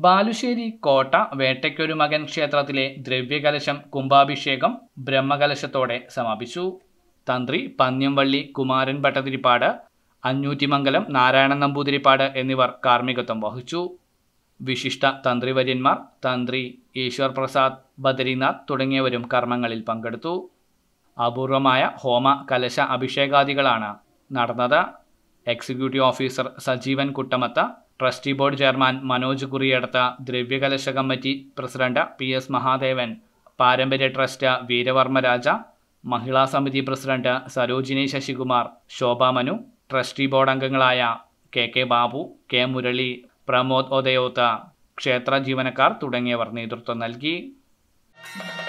ബാലുശ്ശേരി കോട്ട വേട്ടയ്ക്കൊരു മകൻ ക്ഷേത്രത്തിലെ ദ്രവ്യകലശം കുംഭാഭിഷേകം ബ്രഹ്മകലശത്തോടെ സമാപിച്ചു തന്ത്രി പന്ന്യംവള്ളി കുമാരൻ ഭട്ടതിരിപ്പാട് അഞ്ഞൂറ്റിമംഗലം നാരായണൻ നമ്പൂതിരിപ്പാട് എന്നിവർ കാർമ്മികത്വം വഹിച്ചു വിശിഷ്ട തന്ത്രിവര്യന്മാർ തന്ത്രി ഈശ്വർ പ്രസാദ് ബദരിനാഥ് തുടങ്ങിയവരും കർമ്മങ്ങളിൽ പങ്കെടുത്തു അപൂർവമായ ഹോമ കലശ അഭിഷേകാദികളാണ് നടന്നത് executive officer Sajeevan Kuttamath trustee board chairman Manoj Kuriyadath ദ്രവ്യകലശ committee president P S Mahadevan പാരമ്പര്യ ട്രസ്റ്റ് വീരവർമ്മ രാജ മഹിളാ സമിതി president Sarojini Sasikumar Shobha Manu trustee board അംഗങ്ങളായ K K Babu K Murali Pramod Othayoth ക്ഷേത്ര ജീവനക്കാർ തുടങ്ങിയവർ നേതൃത്വം നൽകി